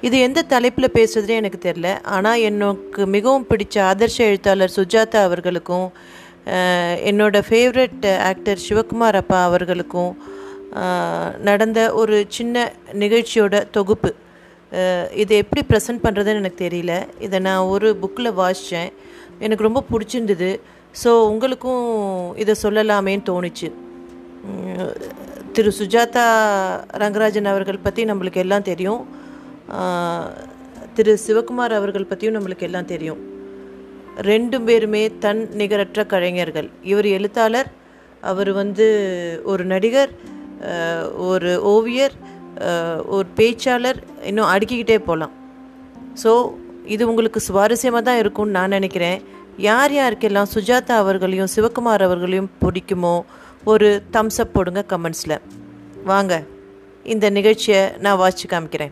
இது எந்த தலைப்பில் பேசுறதுனே எனக்கு தெரில ஆனால் எனக்கு மிகவும் பிடிச்ச ஆதர்ஷ எழுத்தாளர் சுஜாதா அவர்களுக்கும் அஹ், என்னோட ஃபேவரட் ஆக்டர் சிவகுமார் அப்பா அவர்களுக்கும் அஹ், நடந்த ஒரு சின்ன நிகழ்ச்சியோட தொகுப்பு அஹ், இதை எப்படி ப்ரெசென்ட் பண்ணுறதுன்னு எனக்கு தெரியல இதை நான் ஒரு புக்கில் வாசித்தேன் எனக்கு ரொம்ப பிடிச்சிருந்தது ஸோ உங்களுக்கும் இதை சொல்லலாமேன்னு தோணுச்சு உம், திரு சுஜாதா ரங்கராஜன் அவர்கள் பற்றி நம்மளுக்கு எல்லாம் தெரியும் ஆஹ், திரு சிவகுமார் அவர்கள் பற்றியும் நம்மளுக்கு எல்லாம் தெரியும் ரெண்டு பேருமே தன் நிகரற்ற கலைஞர்கள் இவர் எழுத்தாளர் அவர் வந்து ஒரு நடிகர் ஆஹ், ஒரு ஓவியர் ஆஹ், ஒரு பேச்சாளர் இன்னும் அடுக்கிக்கிட்டே போகலாம் ஸோ இது உங்களுக்கு சுவாரஸ்யமாக தான் இருக்கும்னு நான் நினைக்கிறேன் யார் யாருக்கெல்லாம் சுஜாதா அவர்களையும் சிவகுமார் அவர்களையும் பிடிக்குமோ ஒரு தம்ஸ் அப் போடுங்க கமெண்ட்ஸில் வாங்க இந்த நிகழ்ச்சியை நான் வாசிச்சு காமிக்கிறேன்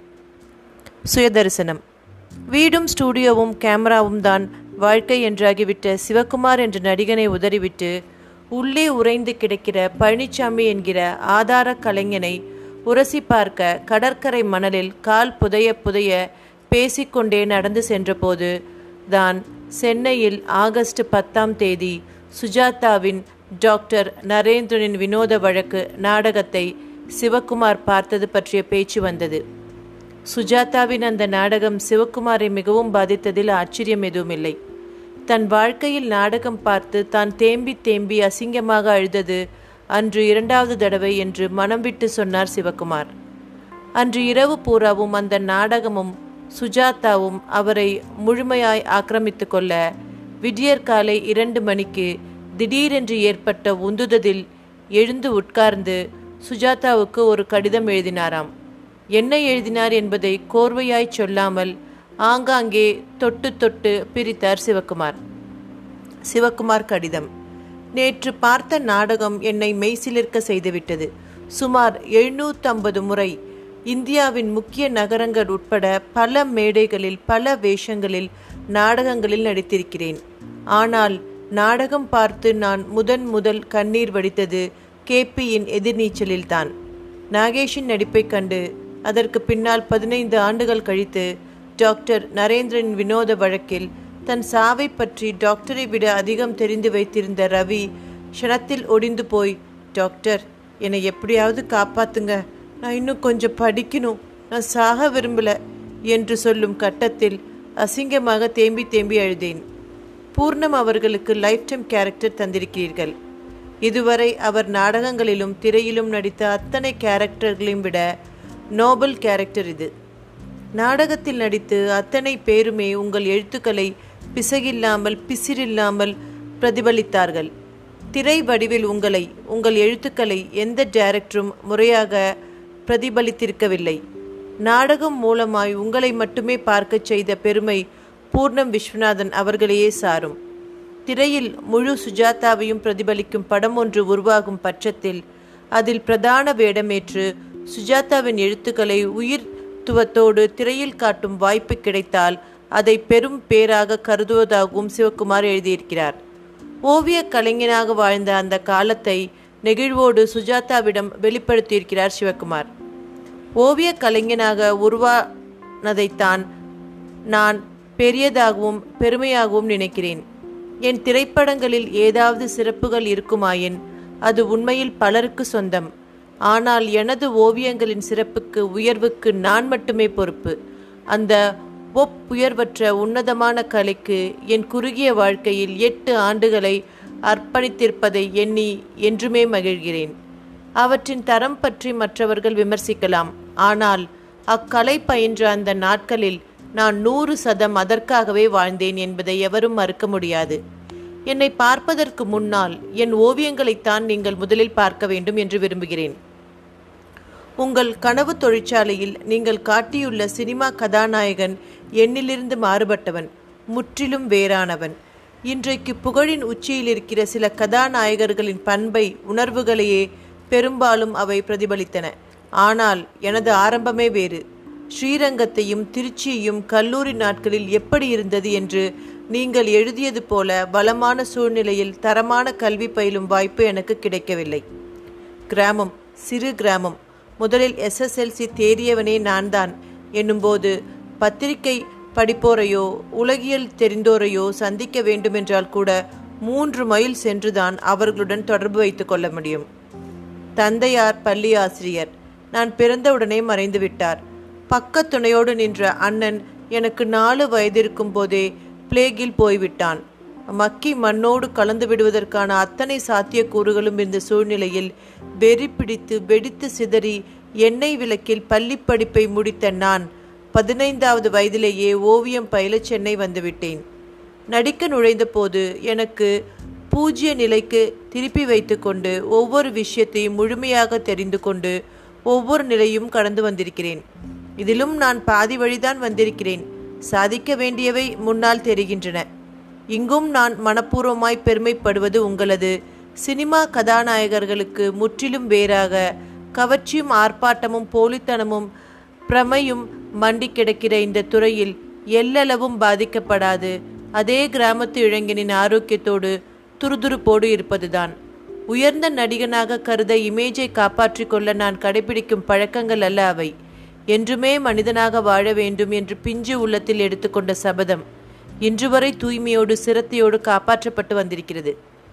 சுயதரிசனம் வீடும் ஸ்டூடியோவும் கேமராவும் தான் வாழ்க்கை என்றாகிவிட்ட சிவகுமார் என்ற நடிகனை உதறிவிட்டு உள்ளே உறைந்து கிடக்கிற பழனிசாமி என்கிற ஆதார கலைஞனை உரசி பார்க்க கடற்கரை மணலில் கால் புதைய புதைய பேசிக்கொண்டே நடந்து சென்றபோது தான் சென்னையில் ஆகஸ்ட் பத்தாம் தேதி சுஜாதாவின் டாக்டர் நரேந்திரனின் வினோத வழக்கு நாடகத்தை சிவகுமார் பார்த்தது பற்றிய பேச்சு வந்தது சுஜாதாவின் அந்த நாடகம் சிவகுமாரை மிகவும் பாதித்ததில் ஆச்சரியம் எதுவுமில்லை தன் வாழ்க்கையில் நாடகம் பார்த்து தான் தேம்பி தேம்பி அசிங்கமாக அழுதது அன்று இரண்டாவது தடவை என்று மனம் விட்டு சொன்னார் சிவகுமார் அன்று இரவு பூராவும் அந்த நாடகமும் சுஜாதாவும் அவரை முழுமையாய் ஆக்கிரமித்து கொள்ள விடியற்காலை இரண்டு மணிக்கு திடீரென்று ஏற்பட்ட உந்துதலில் எழுந்து உட்கார்ந்து சுஜாதாவுக்கு ஒரு கடிதம் எழுதினாராம் என்ன எழுதினார் என்பதை கோர்வையாய் சொல்லாமல் ஆங்காங்கே தொட்டு தொட்டு பிரித்தார் சிவகுமார் சிவகுமார் கடிதம் நேற்று பார்த்த நாடகம் என்னை மெய்சிலிர்க்க செய்துவிட்டது சுமார் எழுநூற்றம்பது முறை இந்தியாவின் முக்கிய நகரங்கள் உட்பட பல மேடைகளில் பல வேஷங்களில் நாடகங்களில் நடித்திருக்கிறேன் ஆனால் நாடகம் பார்த்து நான் முதன் முதல் கண்ணீர் வடித்தது கேபியின் எதிர்நீச்சலில்தான் நாகேஷின் நடிப்பைக் கண்டு அதற்கு பின்னால் பதினைந்து ஆண்டுகள் கழித்து டாக்டர் நரேந்திரன் வினோத வழக்கில் தன் சாவை பற்றி டாக்டரை விட அதிகம் தெரிந்து வைத்திருந்த ரவி க்ஷணத்தில் ஒடிந்து போய் டாக்டர் என்னை எப்படியாவது காப்பாத்துங்க நான் இன்னும் கொஞ்சம் படிக்கணும் நான் சாக விரும்பல என்று சொல்லும் கட்டத்தில் அசிங்கமாக தேம்பி தேம்பி அழுதேன் பூர்ணம் அவர்களுக்கு லைஃப் டைம் கேரக்டர் தந்திருக்கிறீர்கள் இதுவரை அவர் நாடகங்களிலும் திரையிலும் நடித்த அத்தனை கேரக்டர்களையும் விட நோபல் கேரக்டர் இது நாடகத்தில் நடித்து அத்தனை பேருமே உங்கள் எழுத்துக்களை பிசகில்லாமல் பிசிறில்லாமல் பிரதிபலித்தார்கள் திரை வடிவில் உங்களை உங்கள் எழுத்துக்களை எந்த டைரக்டரும் முறையாக பிரதிபலித்திருக்கவில்லை நாடகம் மூலமாய் உங்களை மட்டுமே பார்க்கச் செய்த பெருமை பூர்ணம் விஸ்வநாதன் அவர்களையே சாரும் திரையில் முழு சுஜாதாவையும் பிரதிபலிக்கும் படம் ஒன்று உருவாகும் பட்சத்தில் அதில் பிரதான வேடமேற்று சுஜாதாவின் எழுத்துக்களை உயிர்த்துவத்தோடு திரையில் காட்டும் வாய்ப்பு கிடைத்தால் அதை பெரும் பேராக கருதுவதாகவும் சிவகுமார் எழுதியிருக்கிறார் ஓவிய கலைஞனாக வாழ்ந்த அந்த காலத்தை நெகிழ்வோடு சுஜாதாவிடம் வெளிப்படுத்தியிருக்கிறார் சிவகுமார் ஓவிய கலைஞனாக உருவானதைத்தான் நான் பெரியதாகவும் பெருமையாகவும் நினைக்கிறேன் என் திரைப்படங்களில் ஏதாவது சிறப்புகள் இருக்குமாயின் அது உண்மையில் பலருக்கு சொந்தம் ஆனால் எனது ஓவியங்களின் சிறப்புக்கு உயர்வுக்கு நான் மட்டுமே பொறுப்பு அந்த ஒப்புயர்வற்ற உன்னதமான கலைக்கு என் குறுகிய வாழ்க்கையில் எட்டு ஆண்டுகளை அர்ப்பணித்திருப்பதை எண்ணி என்றுமே மகிழ்கிறேன் அவற்றின் தரம் பற்றி மற்றவர்கள் விமர்சிக்கலாம் ஆனால் அக்கலை பயின்ற அந்த நாட்களில் நான் நூறு சதம் அதற்காகவே வாழ்ந்தேன் என்பதை எவரும் மறுக்க முடியாது என்னை பார்ப்பதற்கு முன்னால் என் ஓவியங்களைத்தான் நீங்கள் முதலில் பார்க்க வேண்டும் என்று விரும்புகிறேன் உங்கள் கனவு தொழிற்சாலையில் நீங்கள் காட்டியுள்ள சினிமா கதாநாயகன் எண்ணிலிருந்து மாறுபட்டவன் முற்றிலும் வேறானவன் இன்றைக்கு புகழின் உச்சியில் இருக்கிற சில கதாநாயகர்களின் பண்பை உணர்வுகளையே பெரும்பாலும் அவை பிரதிபலித்தன ஆனால் எனது ஆரம்பமே வேறு ஸ்ரீரங்கத்தையும் திருச்சியையும் கல்லூரி நாட்களில் எப்படி இருந்தது என்று நீங்கள் எழுதியது போல பலமான சூழ்நிலையில் தரமான கல்வி பயிலும் வாய்ப்பு எனக்கு கிடைக்கவில்லை கிராமம் சிறு கிராமம் முதலில் எஸ்எஸ்எல்சி தேறியவனே நான்தான் என்னும்போது பத்திரிகை படிப்போரையோ உலகியல் தெரிந்தோரையோ சந்திக்க வேண்டுமென்றால் கூட மூன்று மைல் சென்றுதான் அவர்களுடன் தொடர்பு வைத்துக் கொள்ள முடியும் தந்தையார் பள்ளி ஆசிரியர் நான் பிறந்தவுடனே மறைந்து விட்டார் பக்க துணையோடு நின்ற அண்ணன் எனக்கு நாலு வயதிருக்கும் போதே பிளேகில் போய்விட்டான் மக்கி மண்ணோடு கலந்து விடுவதற்கான அத்தனை சாத்தியக்கூறுகளும் இருந்த சூழ்நிலையில் வெறி பிடித்து வெடித்து சிதறி எண்ணெய் விளக்கில் பள்ளி படிப்பை முடித்த நான் பதினைந்தாவது வயதிலேயே ஓவியம் பயில சென்னை வந்துவிட்டேன் நடிக்க நுழைந்தபோது எனக்கு பூஜ்ய நிலைக்கு திருப்பி வைத்துக்கொண்டு ஒவ்வொரு விஷயத்தையும் முழுமையாக தெரிந்து கொண்டு ஒவ்வொரு நிலையும் கடந்து வந்திருக்கிறேன் இதிலும் நான் பாதி வழிதான் வந்திருக்கிறேன் சாதிக்க வேண்டியவை முன்னால் தெரிகின்றன இங்கும் நான் மனப்பூர்வமாய் பெருமைப்படுவது உங்களது சினிமா கதாநாயகர்களுக்கு முற்றிலும் வேறாக கவர்ச்சியும் ஆர்ப்பாட்டமும் போலித்தனமும் பிரமையும் மண்டி கிடக்கிற இந்த துறையில் எல்லளவும் பாதிக்கப்படாது அதே கிராமத்து இளைஞனின் ஆரோக்கியத்தோடு துருதுருப்போடு இருப்பதுதான் உயர்ந்த நடிகனாக கருத இமேஜை காப்பாற்றிக் கொள்ள நான் கடைபிடிக்கும் பழக்கங்கள் அல்ல அவை என்றுமே மனிதனாக வாழ வேண்டும் என்று பிஞ்சு உள்ளத்தில் எடுத்துக்கொண்ட சபதம் இன்று வரை தூய்மையோடு சிரத்தையோடு காப்பாற்றப்பட்டு வந்திருக்கிறது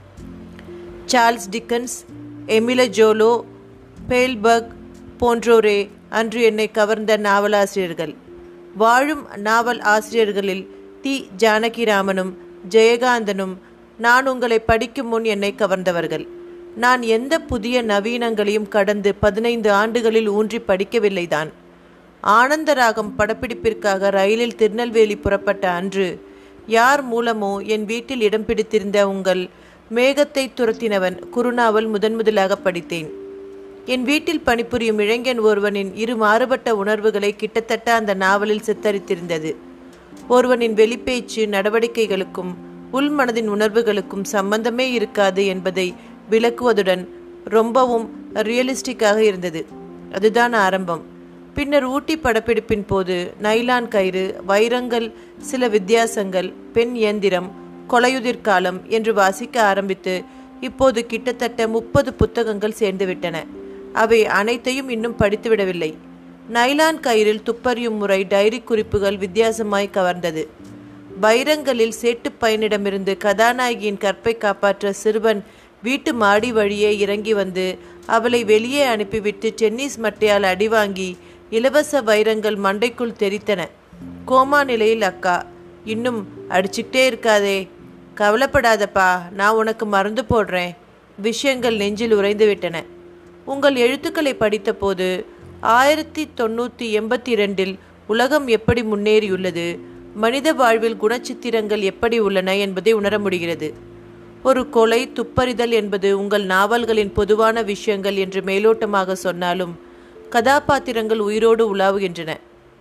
சார்ல்ஸ் டிக்கன்ஸ் எமில ஜோலோ பேல்பர்க் போன்றோரே அன்று என்னை கவர்ந்த நாவலாசிரியர்கள் வாழும் நாவல் ஆசிரியர்களில் தி ஜானகிராமனும் ஜெயகாந்தனும் நான் உங்களை படிக்கும் முன் என்னை கவர்ந்தவர்கள் நான் எந்த புதிய நவீனங்களையும் கடந்து பதினைந்து ஆண்டுகளில் ஊன்றி படிக்கவில்லைதான் ஆனந்தராகம் படப்பிடிப்பிற்காக ரயிலில் திருநெல்வேலி புறப்பட்ட அன்று யார் மூலமோ என் வீட்டில் இடம் பிடித்திருந்த உங்கள் மேகத்தை துரத்தினவன் குருநாவல் முதன் முதலாக படித்தேன் என் வீட்டில் பணிபுரியும் இளைஞன் ஒருவனின் இரு மாறுபட்ட உணர்வுகளை கிட்டத்தட்ட அந்த நாவலில் சித்தரித்திருந்தது ஒருவனின் வெளிப்பேச்சு நடவடிக்கைகளுக்கும் உள்மனதின் உணர்வுகளுக்கும் சம்பந்தமே இருக்காது என்பதை விளக்குவதுடன் ரொம்பவும் ரியலிஸ்டிக்காக இருந்தது அதுதான் ஆரம்பம் பின்னர் ஊட்டி படப்பிடிப்பின் போது நைலான் கயிறு வைரங்கள் சில வித்தியாசங்கள் பெண் இயந்திரம் கொலையுதிர் காலம் என்று வாசிக்க ஆரம்பித்து இப்போது கிட்டத்தட்ட முப்பது புத்தகங்கள் சேர்ந்துவிட்டன அவை அனைத்தையும் இன்னும் படித்துவிடவில்லை நைலான் கயிறில் துப்பறியும் முறை டைரி குறிப்புகள் வித்தியாசமாய் கவர்ந்தது வைரங்களில் சேட்டுப் பையனிடமிருந்து கதாநாயகியின் கற்பை காப்பாற்ற சிறுவன் வீட்டு மாடி வழியே இறங்கி வந்து அவளை வெளியே அனுப்பிவிட்டு டென்னிஸ் மட்டையால் அடிவாங்கி இலவச வைரங்கள் மண்டைக்குள் தெரித்தன கோமா நிலையில் அக்கா இன்னும் அடிச்சுக்கிட்டே இருக்காதே கவலைப்படாதப்பா நான் உனக்கு மருந்து போடுறேன் விஷயங்கள் நெஞ்சில் உறைந்து விட்டன உங்கள் எழுத்துக்களை படித்தபோது ஆயிரத்தி தொண்ணூற்றி எண்பத்தி இரண்டில் உலகம் எப்படி முன்னேறியுள்ளது மனித வாழ்வில் குணச்சித்திரங்கள் எப்படி உள்ளன என்பதை உணர முடிகிறது ஒரு கொலை துப்பறிதல் என்பது உங்கள் நாவல்களின் பொதுவான விஷயங்கள் என்று மேலோட்டமாக சொன்னாலும் கதாபாத்திரங்கள் உயிரோடு உலாவுகின்றன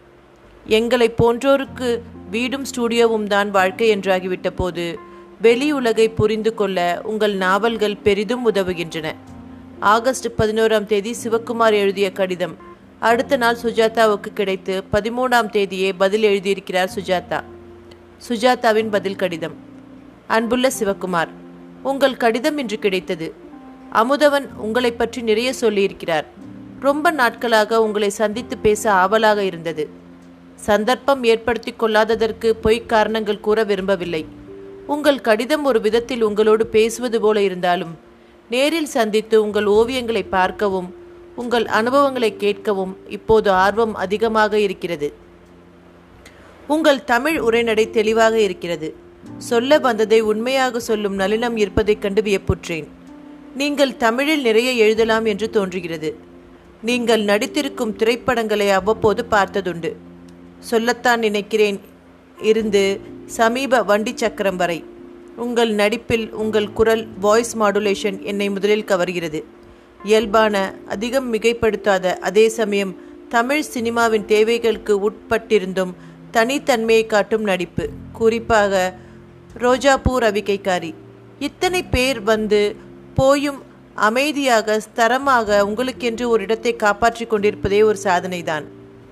எங்களைப் போன்றோருக்கு வீடும் ஸ்டூடியோவும் தான் வாழ்க்கை என்றாகிவிட்ட போது வெளி உலகை புரிந்து கொள்ள உங்கள் நாவல்கள் பெரிதும் உதவுகின்றன ஆகஸ்ட் பதினோராம் தேதி சிவக்குமார் எழுதிய கடிதம் அடுத்த நாள் சுஜாதாவுக்கு கிடைத்து பதிமூணாம் தேதியே பதில் எழுதியிருக்கிறார் சுஜாதா சுஜாதாவின் பதில் கடிதம் அன்புள்ள சிவக்குமார் உங்கள் கடிதம் இன்று கிடைத்தது அமுதவன் உங்களை பற்றி நிறைய சொல்லியிருக்கிறார் ரொம்ப நாட்களாக உங்களை சந்தித்து பேச ஆவலாக இருந்தது சந்தர்ப்பம் ஏற்படுத்தி கொள்ளாததற்கு பொய்க் காரணங்கள் கூற விரும்பவில்லை உங்கள் கடிதம் ஒரு விதத்தில் உங்களோடு பேசுவது போல இருந்தாலும் நேரில் சந்தித்து உங்கள் ஓவியங்களை பார்க்கவும் உங்கள் அனுபவங்களை கேட்கவும் இப்போது ஆர்வம் அதிகமாக இருக்கிறது உங்கள் தமிழ் உரைநடை தெளிவாக இருக்கிறது சொல்ல வந்ததை உண்மையாக சொல்லும் நளினம் இருப்பதைக் கண்டு வியப்புற்றேன் நீங்கள் தமிழில் நிறைய எழுதலாம் என்று தோன்றுகிறது நீங்கள் நடித்திருக்கும் திரைப்படங்களை அவ்வப்போது பார்த்ததுண்டு சொல்லத்தான் நினைக்கிறேன் இருந்து சமீப வண்டி சக்கரம் வரை உங்கள் நடிப்பில் உங்கள் குரல் வாய்ஸ் மாடுலேஷன் என்னை முதலில் கவர்கிறது இயல்பான அதிகம் மிகைப்படுத்தாத அதே சமயம் தமிழ் சினிமாவின் தேவைகளுக்கு உட்பட்டிருந்தும் தனித்தன்மையை காட்டும் நடிப்பு குறிப்பாக ரோஜாப்பூ ரவிக்கைக்காரி இத்தனை பேர் வந்து போயும் அமைதியாக ஸ்தரமாக உங்களுக்கென்று ஒரு இடத்தை காப்பாற்றிக் கொண்டிருப்பதே ஒரு சாதனைதான்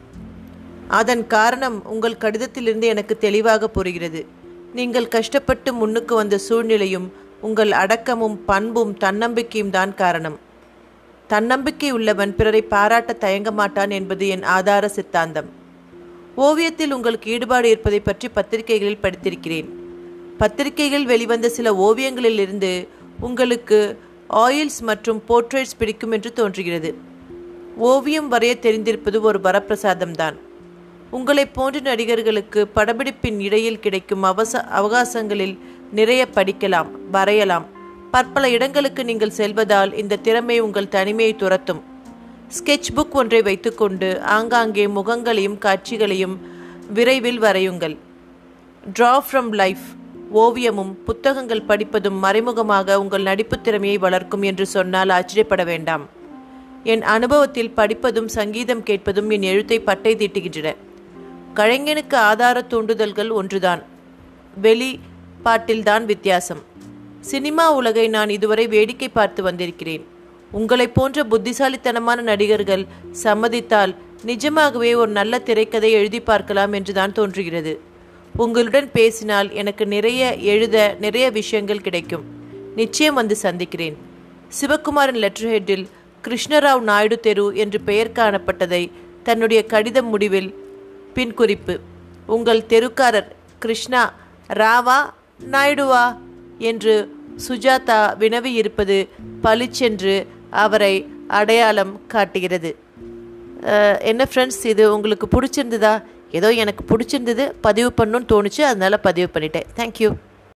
அதன் காரணம் உங்கள் கடிதத்திலிருந்து எனக்கு தெளிவாக புரிகிறது நீங்கள் கஷ்டப்பட்டு முன்னுக்கு வந்த சூழ்நிலையும் உங்கள் அடக்கமும் பண்பும் தன்னம்பிக்கையும் தான் காரணம் தன்னம்பிக்கை உள்ளவன் பிறரை பாராட்ட தயங்க மாட்டான் என்பது என் ஆதார சித்தாந்தம் ஓவியத்தில் உங்களுக்கு ஈடுபாடு இருப்பதை பற்றி பத்திரிகைகளில் படித்திருக்கிறேன் பத்திரிகைகள் வெளிவந்த சில ஓவியங்களிலிருந்து உங்களுக்கு ஆயில்ஸ் மற்றும் போர்ட்ரேட்ஸ் பிடிக்கும் என்று தோன்றுகிறது ஓவியம் வரைய தெரிந்திருப்பது ஒரு வரப்பிரசாதம்தான் உங்களைப் போன்ற நடிகர்களுக்கு படப்பிடிப்பின் இடையில் கிடைக்கும் அவச அவகாசங்களில் நிறைய படிக்கலாம் வரையலாம் பற்பல இடங்களுக்கு நீங்கள் செல்வதால் இந்த திறமை உங்கள் தனிமையை துரத்தும் ஸ்கெட்ச் புக் ஒன்றை வைத்துக்கொண்டு ஆங்காங்கே முகங்களையும் காட்சிகளையும் விரைவில் வரையுங்கள் ட்ரா ஃப்ரம் லைஃப் ஓவியமும் புத்தகங்கள் படிப்பதும் மறைமுகமாக உங்கள் நடிப்புத் திறமையை வளர்க்கும் என்று சொன்னால் ஆச்சரியப்பட வேண்டாம் என் அனுபவத்தில் படிப்பதும் சங்கீதம் கேட்பதும் என் எழுத்தை பட்டை தீட்டுகின்றன கலைஞனுக்கு ஆதார தூண்டுதல்கள் ஒன்றுதான் வெளி பாட்டில்தான் வித்தியாசம் சினிமா உலகை நான் இதுவரை வேடிக்கை பார்த்து வந்திருக்கிறேன் உங்களைப் போன்ற புத்திசாலித்தனமான நடிகர்கள் சம்மதித்தால் நிஜமாகவே ஒரு நல்ல திரைக்கதை எழுதி பார்க்கலாம் என்றுதான் தோன்றுகிறது உங்களுடன் பேசினால் எனக்கு நிறைய எழுத நிறைய விஷயங்கள் கிடைக்கும் நிச்சயம் வந்து சந்திக்கிறேன் சிவகுமாரின் லெட்டர் ஹெட்டில் கிருஷ்ணராவ் நாயுடு தெரு என்று பெயர் காணப்பட்டதை தன்னுடைய கடிதம் முடிவில் பின் குறிப்பு உங்கள் தெருக்காரர் கிருஷ்ணா ராவா நாயுடுவா என்று சுஜாதா வினவி இருப்பது பளிச்சென்று அவரை அடையாளம் காட்டுகிறது அஹ், என்ன ஃப்ரெண்ட்ஸ் இது உங்களுக்கு பிடிச்சிருந்ததா ஏதோ எனக்கு பிடிச்சிருந்தது பதிவு பண்ணணும்னு தோணுச்சு அதனால பதிவு பண்ணிட்டேன் தேங்க்யூ